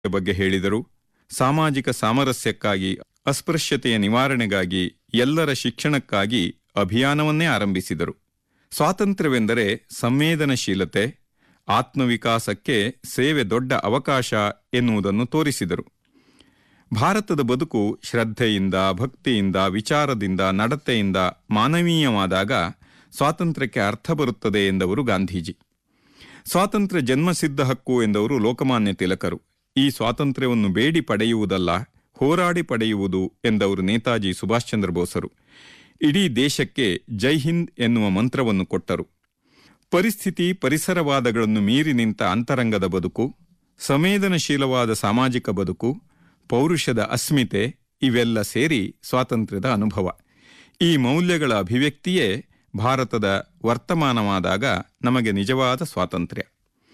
ಬಗ್ಗೆ ಹೇಳಿದರು ಸಾಮಾಜಿಕ ಸಾಮರಸ್ಯಕ್ಕಾಗಿ ಅಸ್ಪೃಶ್ಯತೆಯ ನಿವಾರಣೆಗಾಗಿ ಎಲ್ಲರ ಶಿಕ್ಷಣಕ್ಕಾಗಿ ಅಭಿಯಾನವನ್ನೇ ಆರಂಭಿಸಿದರು ಸ್ವಾತಂತ್ರ್ಯವೆಂದರೆ ಸಂವೇದನಶೀಲತೆ ಆತ್ಮವಿಕಾಸಕ್ಕೆ ಸೇವೆ ದೊಡ್ಡ ಅವಕಾಶ ಎನ್ನುವುದನ್ನು ತೋರಿಸಿದರು ಭಾರತದ ಬದುಕು ಶ್ರದ್ಧೆಯಿಂದ ಭಕ್ತಿಯಿಂದ ವಿಚಾರದಿಂದ ನಡತೆಯಿಂದ ಮಾನವೀಯವಾದಾಗ ಸ್ವಾತಂತ್ರ್ಯಕ್ಕೆ ಅರ್ಥ ಬರುತ್ತದೆ ಎಂದವರು ಗಾಂಧೀಜಿ ಸ್ವಾತಂತ್ರ್ಯ ಜನ್ಮಸಿದ್ಧ ಹಕ್ಕು ಎಂದವರು ಲೋಕಮಾನ್ಯ ತಿಲಕರು ಈ ಸ್ವಾತಂತ್ರ್ಯವನ್ನು ಬೇಡಿ ಪಡೆಯುವುದಲ್ಲ ಹೋರಾಡಿ ಪಡೆಯುವುದು ಎಂದವರು ನೇತಾಜಿ ಸುಭಾಷ್ ಚಂದ್ರ ಬೋಸರು ಇಡೀ ದೇಶಕ್ಕೆ ಜೈ ಹಿಂದ್ ಎನ್ನುವ ಮಂತ್ರವನ್ನು ಕೊಟ್ಟರು ಪರಿಸ್ಥಿತಿ ಪರಿಸರವಾದಗಳನ್ನು ಮೀರಿ ನಿಂತ ಅಂತರಂಗದ ಬದುಕು ಸಂವೇದನಶೀಲವಾದ ಸಾಮಾಜಿಕ ಬದುಕು ಪೌರುಷದ ಅಸ್ಮಿತೆ ಇವೆಲ್ಲ ಸೇರಿ ಸ್ವಾತಂತ್ರ್ಯದ ಅನುಭವ ಈ ಮೌಲ್ಯಗಳ ಅಭಿವ್ಯಕ್ತಿಯೇ ಭಾರತದ ವರ್ತಮಾನವಾದಾಗ ನಮಗೆ ನಿಜವಾದ ಸ್ವಾತಂತ್ರ್ಯ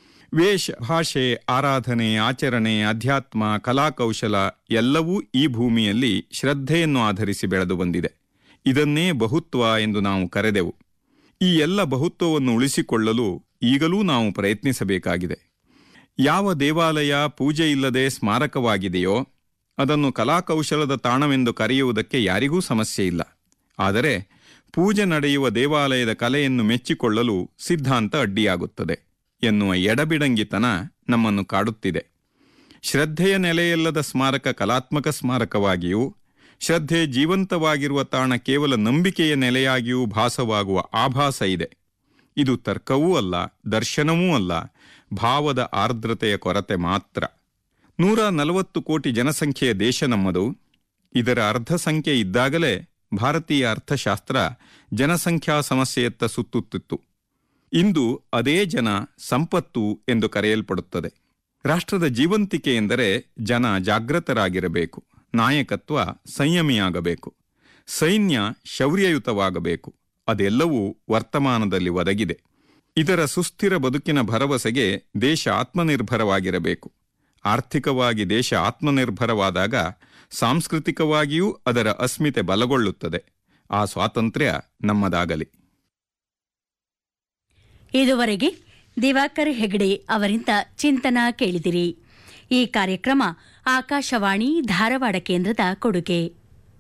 ವೇಷ ಭಾಷೆ ಆರಾಧನೆ ಆಚರಣೆ ಅಧ್ಯಾತ್ಮ ಕಲಾಕೌಶಲ ಎಲ್ಲವೂ ಈ ಭೂಮಿಯಲ್ಲಿ ಶ್ರದ್ಧೆಯನ್ನು ಆಧರಿಸಿ ಬೆಳೆದು ಬಂದಿದೆ ಇದನ್ನೇ ಬಹುತ್ವ ಎಂದು ನಾವು ಕರೆದೆವು ಈ ಎಲ್ಲ ಬಹುತ್ವವನ್ನು ಉಳಿಸಿಕೊಳ್ಳಲು ಈಗಲೂ ನಾವು ಪ್ರಯತ್ನಿಸಬೇಕಾಗಿದೆ ಯಾವ ದೇವಾಲಯ ಪೂಜೆ ಇಲ್ಲದೆ ಸ್ಮಾರಕವಾಗಿದೆಯೋ ಅದನ್ನು ಕಲಾಕೌಶಲದ ತಾಣವೆಂದು ಕರೆಯುವುದಕ್ಕೆ ಯಾರಿಗೂ ಸಮಸ್ಯೆ ಇಲ್ಲ ಆದರೆ ಪೂಜೆ ನಡೆಯುವ ದೇವಾಲಯದ ಕಲೆಯನ್ನು ಮೆಚ್ಚಿಕೊಳ್ಳಲು ಸಿದ್ಧಾಂತ ಅಡ್ಡಿಯಾಗುತ್ತದೆ ಎನ್ನುವ ಎಡಬಿಡಂಗಿತನ ನಮ್ಮನ್ನು ಕಾಡುತ್ತಿದೆ ಶ್ರದ್ಧೆಯ ನೆಲೆಯಲ್ಲದ ಸ್ಮಾರಕ ಕಲಾತ್ಮಕ ಸ್ಮಾರಕವಾಗಿಯೂ ಶ್ರದ್ಧೆ ಜೀವಂತವಾಗಿರುವ ತಾಣ ಕೇವಲ ನಂಬಿಕೆಯ ನೆಲೆಯಾಗಿಯೂ ಭಾಸವಾಗುವ ಆಭಾಸ ಇದೆ ಇದು ತರ್ಕವೂ ಅಲ್ಲ ದರ್ಶನವೂ ಅಲ್ಲ ಭಾವದ ಆರ್ದ್ರತೆಯ ಕೊರತೆ ಮಾತ್ರ ನೂರ ನಲವತ್ತು ಕೋಟಿ ಜನಸಂಖ್ಯೆಯ ದೇಶ ನಮ್ಮದು ಇದರ ಅರ್ಧ ಸಂಖ್ಯೆ ಇದ್ದಾಗಲೇ ಭಾರತೀಯ ಅರ್ಥಶಾಸ್ತ್ರ ಜನಸಂಖ್ಯಾ ಸಮಸ್ಯೆಯತ್ತ ಸುತ್ತುತ್ತಿತ್ತು ಇಂದು ಅದೇ ಜನ ಸಂಪತ್ತು ಎಂದು ಕರೆಯಲ್ಪಡುತ್ತದೆ ರಾಷ್ಟ್ರದ ಜೀವಂತಿಕೆ ಎಂದರೆ ಜನ ಜಾಗೃತರಾಗಿರಬೇಕು ನಾಯಕತ್ವ ಸಂಯಮಿಯಾಗಬೇಕು ಸೈನ್ಯ ಶೌರ್ಯಯುತವಾಗಬೇಕು ಅದೆಲ್ಲವೂ ವರ್ತಮಾನದಲ್ಲಿ ಒದಗಿದೆ ಇದರ ಸುಸ್ಥಿರ ಬದುಕಿನ ಭರವಸೆಗೆ ದೇಶ ಆತ್ಮನಿರ್ಭರವಾಗಿರಬೇಕು ಆರ್ಥಿಕವಾಗಿ ದೇಶ ಆತ್ಮನಿರ್ಭರವಾದಾಗ ಸಾಂಸ್ಕೃತಿಕವಾಗಿಯೂ ಅದರ ಅಸ್ಮಿತೆ ಬಲಗೊಳ್ಳುತ್ತದೆ ಆ ಸ್ವಾತಂತ್ರ್ಯ ನಮ್ಮದಾಗಲಿ ಇದುವರೆಗೆ ದಿವಾಕರ್ ಹೆಗಡೆ ಅವರಿಂದ ಚಿಂತನ ಕೇಳಿದಿರಿ ಈ ಕಾರ್ಯಕ್ರಮ ಆಕಾಶವಾಣಿ ಧಾರವಾಡ ಕೇಂದ್ರದ ಕೊಡುಗೆ